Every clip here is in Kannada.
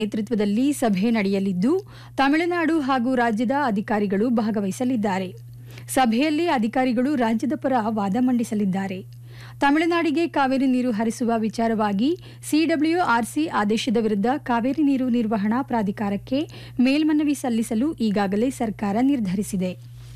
ನೇತೃತ್ವದಲ್ಲಿ ಸಭೆ ನಡೆಯಲಿದ್ದು ತಮಿಳುನಾಡು ಹಾಗೂ ರಾಜ್ಯದ ಅಧಿಕಾರಿಗಳು ಭಾಗವಹಿಸಲಿದ್ದಾರೆ ಸಭೆಯಲ್ಲಿ ಅಧಿಕಾರಿಗಳು ರಾಜ್ಯದ ಪರ ವಾದ ಮಂಡಿಸಲಿದ್ದಾರೆ ತಮಿಳುನಾಡಿಗೆ ಕಾವೇರಿ ನೀರು ಹರಿಸುವ ವಿಚಾರವಾಗಿ ಸಿಡಬ್ಲ್ಯೂಆರ್ಸಿ ಆದೇಶದ ವಿರುದ್ಧ ಕಾವೇರಿ ನೀರು ನಿರ್ವಹಣಾ ಪ್ರಾಧಿಕಾರಕ್ಕೆ ಮೇಲ್ಮನವಿ ಸಲ್ಲಿಸಲು ಈಗಾಗಲೇ ಸರ್ಕಾರ ನಿರ್ಧರಿಸಿದೆ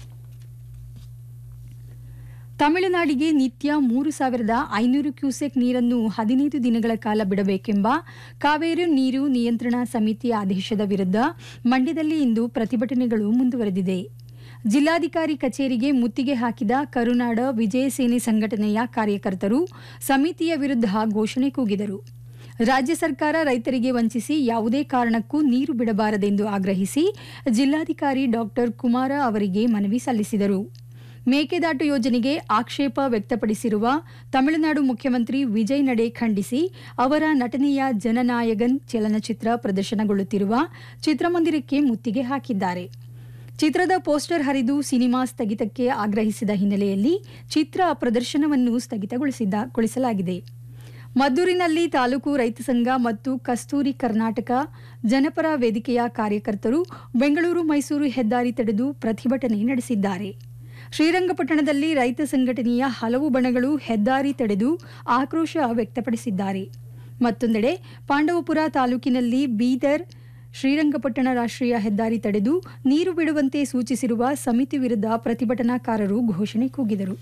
ತಮಿಳುನಾಡಿಗೆ ನಿತ್ಯ ಮೂರು ಸಾವಿರದ ಐನೂರು ಕ್ಯೂಸೆಕ್ ನೀರನ್ನು ಹದಿನೈದು ದಿನಗಳ ಕಾಲ ಬಿಡಬೇಕೆಂಬ ಕಾವೇರಿ ನೀರು ನಿಯಂತ್ರಣ ಸಮಿತಿ ಆದೇಶದ ವಿರುದ್ಧ ಮಂಡ್ಯದಲ್ಲಿ ಇಂದು ಪ್ರತಿಭಟನೆಗಳು ಮುಂದುವರೆದಿದೆ ಜಿಲ್ಲಾಧಿಕಾರಿ ಕಚೇರಿಗೆ ಮುತ್ತಿಗೆ ಹಾಕಿದ ಕರುನಾಡ ವಿಜಯ ಸೇನೆ ಸಂಘಟನೆಯ ಕಾರ್ಯಕರ್ತರು ಸಮಿತಿಯ ವಿರುದ್ಧ ಘೋಷಣೆ ಕೂಗಿದರು ರಾಜ್ಯ ಸರ್ಕಾರ ರೈತರಿಗೆ ವಂಚಿಸಿ ಯಾವುದೇ ಕಾರಣಕ್ಕೂ ನೀರು ಬಿಡಬಾರದೆಂದು ಆಗ್ರಹಿಸಿ ಜಿಲ್ಲಾಧಿಕಾರಿ ಡಾಕ್ಟರ್ ಕುಮಾರ ಅವರಿಗೆ ಮನವಿ ಸಲ್ಲಿಸಿದರು ಮೇಕೆದಾಟು ಯೋಜನೆಗೆ ಆಕ್ಷೇಪ ವ್ಯಕ್ತಪಡಿಸಿರುವ ತಮಿಳುನಾಡು ಮುಖ್ಯಮಂತ್ರಿ ವಿಜಯ್ ನಡೆ ಖಂಡಿಸಿ ಅವರ ನಟನೆಯ ಜನನಾಯಗನ್ ಚಲನಚಿತ್ರ ಪ್ರದರ್ಶನಗೊಳ್ಳುತ್ತಿರುವ ಚಿತ್ರಮಂದಿರಕ್ಕೆ ಮುತ್ತಿಗೆ ಹಾಕಿದ್ದಾರೆ ಚಿತ್ರದ ಪೋಸ್ಟರ್ ಹರಿದು ಸಿನಿಮಾ ಸ್ಥಗಿತಕ್ಕೆ ಆಗ್ರಹಿಸಿದ ಹಿನ್ನೆಲೆಯಲ್ಲಿ ಚಿತ್ರ ಪ್ರದರ್ಶನವನ್ನು ಸ್ಥಗಿತಗೊಳಿಸಲಾಗಿದೆ ಮದ್ದೂರಿನಲ್ಲಿ ತಾಲೂಕು ರೈತ ಸಂಘ ಮತ್ತು ಕಸ್ತೂರಿ ಕರ್ನಾಟಕ ಜನಪರ ವೇದಿಕೆಯ ಕಾರ್ಯಕರ್ತರು ಬೆಂಗಳೂರು ಮೈಸೂರು ಹೆದ್ದಾರಿ ತಡೆದು ಪ್ರತಿಭಟನೆ ನಡೆಸಿದ್ದಾರೆ ಶ್ರೀರಂಗಪಟ್ಟಣದಲ್ಲಿ ರೈತ ಸಂಘಟನೆಯ ಹಲವು ಬಣಗಳು ಹೆದ್ದಾರಿ ತಡೆದು ಆಕ್ರೋಶ ವ್ಯಕ್ತಪಡಿಸಿದ್ದಾರೆ ಮತ್ತೊಂದೆಡೆ ಪಾಂಡವಪುರ ತಾಲೂಕಿನಲ್ಲಿ ಬೀದರ್ ಶ್ರೀರಂಗಪಟ್ಟಣ ರಾಷ್ಟ್ರೀಯ ಹೆದ್ದಾರಿ ತಡೆದು ನೀರು ಬಿಡುವಂತೆ ಸೂಚಿಸಿರುವ ಸಮಿತಿ ವಿರುದ್ಧ ಪ್ರತಿಭಟನಾಕಾರರು ಘೋಷಣೆ ಕೂಗಿದರು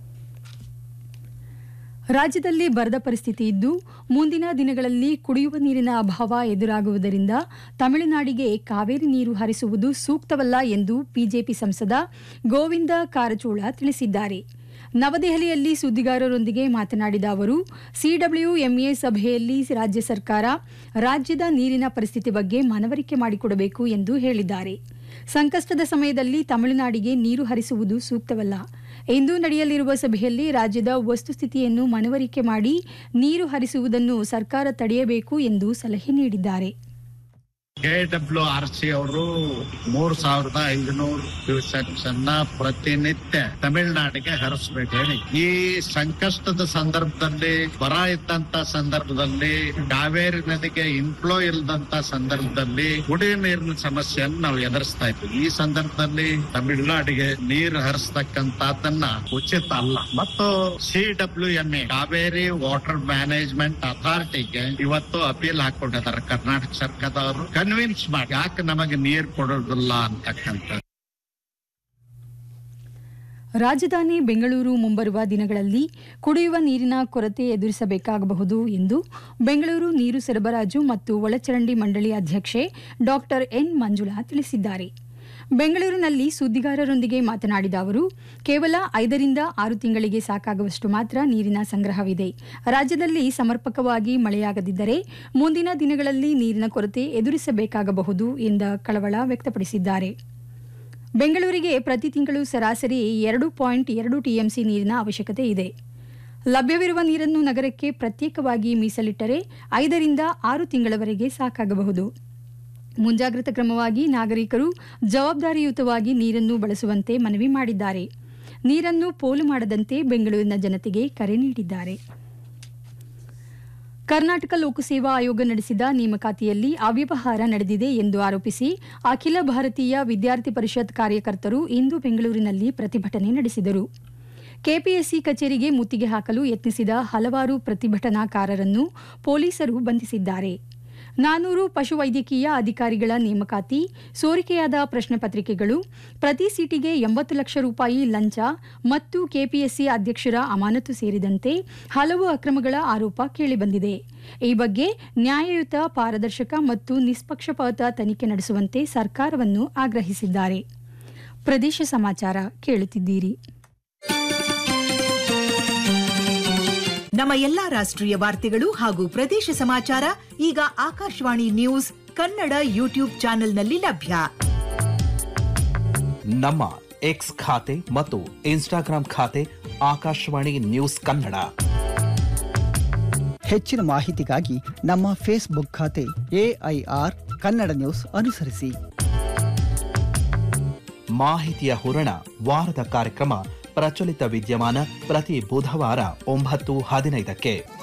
ರಾಜ್ಯದಲ್ಲಿ ಬರದ ಪರಿಸ್ಥಿತಿ ಇದ್ದು ಮುಂದಿನ ದಿನಗಳಲ್ಲಿ ಕುಡಿಯುವ ನೀರಿನ ಅಭಾವ ಎದುರಾಗುವುದರಿಂದ ತಮಿಳುನಾಡಿಗೆ ಕಾವೇರಿ ನೀರು ಹರಿಸುವುದು ಸೂಕ್ತವಲ್ಲ ಎಂದು ಬಿಜೆಪಿ ಸಂಸದ ಗೋವಿಂದ ಕಾರಜೋಳ ತಿಳಿಸಿದ್ದಾರೆ ನವದೆಹಲಿಯಲ್ಲಿ ಸುದ್ದಿಗಾರರೊಂದಿಗೆ ಮಾತನಾಡಿದ ಅವರು ಸಿಡಬ್ಲ್ಯೂಎಂಎ ಸಭೆಯಲ್ಲಿ ರಾಜ್ಯ ಸರ್ಕಾರ ರಾಜ್ಯದ ನೀರಿನ ಪರಿಸ್ಥಿತಿ ಬಗ್ಗೆ ಮನವರಿಕೆ ಮಾಡಿಕೊಡಬೇಕು ಎಂದು ಹೇಳಿದ್ದಾರೆ ಸಂಕಷ್ಟದ ಸಮಯದಲ್ಲಿ ತಮಿಳುನಾಡಿಗೆ ನೀರು ಹರಿಸುವುದು ಸೂಕ್ತವಲ್ಲ ಇಂದು ನಡೆಯಲಿರುವ ಸಭೆಯಲ್ಲಿ ರಾಜ್ಯದ ವಸ್ತುಸ್ಥಿತಿಯನ್ನು ಮನವರಿಕೆ ಮಾಡಿ ನೀರು ಹರಿಸುವುದನ್ನು ಸರ್ಕಾರ ತಡೆಯಬೇಕು ಎಂದು ಸಲಹೆ ನೀಡಿದ್ದಾರೆ ಕೆಡಬ್ಲ್ಯೂ ಆರ್ ಸಿ ಅವರು ಮೂರ್ ಸಾವಿರದ ಐದುನೂರು ಕ್ಯೂಸೆಕ್ಸ್ ಅನ್ನ ಪ್ರತಿನಿತ್ಯ ತಮಿಳುನಾಡಿಗೆ ಹರಿಸ್ಬೇಕು ಹೇಳಿ ಈ ಸಂಕಷ್ಟದ ಸಂದರ್ಭದಲ್ಲಿ ಬರ ಇದ್ದಂತ ಸಂದರ್ಭದಲ್ಲಿ ಕಾವೇರಿ ನದಿಗೆ ಇನ್ಫ್ಲೋ ಇಲ್ಲದಂತ ಸಂದರ್ಭದಲ್ಲಿ ಕುಡಿಯುವ ನೀರಿನ ಸಮಸ್ಯೆಯನ್ನು ನಾವು ಎದುರಿಸ್ತಾ ಇದ್ವಿ ಈ ಸಂದರ್ಭದಲ್ಲಿ ತಮಿಳುನಾಡಿಗೆ ನೀರು ಹರಿಸ್ತಕ್ಕಂತದನ್ನ ಉಚಿತ ಅಲ್ಲ ಮತ್ತು C W M A Kaveri water management ಅಥಾರಿಟಿಗೆ ಇವತ್ತು ಅಪೀಲ್ ಹಾಕೊಂಡಿದ್ದಾರೆ ಕರ್ನಾಟಕ ಸರ್ಕಾರದವರು ಕನ್ವಿನ್ಸ್ ಮಾಡಿ ಯಾಕೆ ನಮಗೆ ನೀರು ಕೊಡೋದಿಲ್ಲ ಅಂತಕ್ಕಂಥ ರಾಜಧಾನಿ ಬೆಂಗಳೂರು ಮುಂಬರುವ ದಿನಗಳಲ್ಲಿ ಕುಡಿಯುವ ನೀರಿನ ಕೊರತೆ ಎದುರಿಸಬೇಕಾಗಬಹುದು ಎಂದು ಬೆಂಗಳೂರು ನೀರು ಸರಬರಾಜು ಮತ್ತು ಒಳಚರಂಡಿ ಮಂಡಳಿ ಅಧ್ಯಕ್ಷೆ ಡಾಕ್ಟರ್ ಎನ್ ಮಂಜುಳಾ ತಿಳಿಸಿದ್ದಾರೆ ಬೆಂಗಳೂರಿನಲ್ಲಿ ಸುದ್ದಿಗಾರರೊಂದಿಗೆ ಮಾತನಾಡಿದ ಅವರು ಕೇವಲ ಐದರಿಂದ ಆರು ತಿಂಗಳಿಗೆ ಸಾಕಾಗುವಷ್ಟು ಮಾತ್ರ ನೀರಿನ ಸಂಗ್ರಹವಿದೆ ರಾಜ್ಯದಲ್ಲಿ ಸಮರ್ಪಕವಾಗಿ ಮಳೆಯಾಗದಿದ್ದರೆ ಮುಂದಿನ ದಿನಗಳಲ್ಲಿ ನೀರಿನ ಕೊರತೆ ಎದುರಿಸಬೇಕಾಗಬಹುದು ಎಂದ ಕಳವಳ ವ್ಯಕ್ತಪಡಿಸಿದ್ದಾರೆ ಬೆಂಗಳೂರಿಗೆ ಪ್ರತಿ ತಿಂಗಳು ಸರಾಸರಿ ಎರಡು ಪಾಯಿಂಟ್ ಎರಡು ಟಿಎಂಸಿ ನೀರಿನ ಅವಶ್ಯಕತೆ ಇದೆ ಲಭ್ಯವಿರುವ ನೀರನ್ನು ನಗರಕ್ಕೆ ಪ್ರತ್ಯೇಕವಾಗಿ ಮೀಸಲಿಟ್ಟರೆ ಐದರಿಂದ ಆರು ತಿಂಗಳವರೆಗೆ ಸಾಕಾಗಬಹುದು ಮುಂಜಾಗ್ರತಾ ಕ್ರಮವಾಗಿ ನಾಗರಿಕರು ಜವಾಬ್ದಾರಿಯುತವಾಗಿ ನೀರನ್ನು ಬಳಸುವಂತೆ ಮನವಿ ಮಾಡಿದ್ದಾರೆ ನೀರನ್ನು ಪೋಲು ಮಾಡದಂತೆ ಬೆಂಗಳೂರಿನ ಜನತೆಗೆ ಕರೆ ನೀಡಿದ್ದಾರೆ ಕರ್ನಾಟಕ ಲೋಕಸೇವಾ ಆಯೋಗ ನಡೆಸಿದ ನೇಮಕಾತಿಯಲ್ಲಿ ಅವ್ಯವಹಾರ ನಡೆದಿದೆ ಎಂದು ಆರೋಪಿಸಿ ಅಖಿಲ ಭಾರತೀಯ ವಿದ್ಯಾರ್ಥಿ ಪರಿಷತ್ ಕಾರ್ಯಕರ್ತರು ಇಂದು ಬೆಂಗಳೂರಿನಲ್ಲಿ ಪ್ರತಿಭಟನೆ ನಡೆಸಿದರು ಕೆಪಿಎಸ್ಸಿ ಕಚೇರಿಗೆ ಮುತ್ತಿಗೆ ಹಾಕಲು ಯತ್ನಿಸಿದ ಹಲವಾರು ಪ್ರತಿಭಟನಾಕಾರರನ್ನು ಪೊಲೀಸರು ಬಂಧಿಸಿದ್ದಾರೆ ನಾನೂರು ಪಶುವೈದ್ಯಕೀಯ ಅಧಿಕಾರಿಗಳ ನೇಮಕಾತಿ ಸೋರಿಕೆಯಾದ ಪ್ರಶ್ನೆ ಪತ್ರಿಕೆಗಳು ಪ್ರತಿ ಸೀಟಿಗೆ ಎಂಬತ್ತು ಲಕ್ಷ ರೂಪಾಯಿ ಲಂಚ ಮತ್ತು ಕೆಪಿಎಸ್ಸಿ ಅಧ್ಯಕ್ಷರ ಅಮಾನತು ಸೇರಿದಂತೆ ಹಲವು ಅಕ್ರಮಗಳ ಆರೋಪ ಕೇಳಿಬಂದಿದೆ ಈ ಬಗ್ಗೆ ನ್ಯಾಯಯುತ ಪಾರದರ್ಶಕ ಮತ್ತು ನಿಷ್ಪಕ್ಷಪಾತ ತನಿಖೆ ನಡೆಸುವಂತೆ ಸರ್ಕಾರವನ್ನು ಆಗ್ರಹಿಸಿದ್ದಾರೆ ಪ್ರದೇಶ ಸಮಾಚಾರ ಕೇಳುತ್ತಿದ್ದೀರಿ ನಮ್ಮ ಎಲ್ಲಾ ರಾಷ್ಟ್ರೀಯ ವಾರ್ತೆಗಳು ಹಾಗೂ ಪ್ರದೇಶ ಸಮಾಚಾರ ಈಗ ಆಕಾಶವಾಣಿ ನ್ಯೂಸ್ ಕನ್ನಡ ಯೂಟ್ಯೂಬ್ ಚಾನೆಲ್ನಲ್ಲಿ ಲಭ್ಯ ನಮ್ಮ ಎಕ್ಸ್ ಖಾತೆ ಮತ್ತು ಇನ್ಸ್ಟಾಗ್ರಾಂ ಖಾತೆ ಆಕಾಶವಾಣಿ ನ್ಯೂಸ್ ಕನ್ನಡ ಹೆಚ್ಚಿನ ಮಾಹಿತಿಗಾಗಿ ನಮ್ಮ ಫೇಸ್ಬುಕ್ ಖಾತೆ ಎಐಆರ್ ಕನ್ನಡ ನ್ಯೂಸ್ ಅನುಸರಿಸಿ ಮಾಹಿತಿಯ ಹೂರಣ ವಾರದ ಕಾರ್ಯಕ್ರಮ ಪ್ರಚಲಿತ ವಿದ್ಯಮಾನ ಪ್ರತಿ ಬುಧವಾರ ಒಂಬತ್ತು ಹದಿನೈದಕ್ಕೆ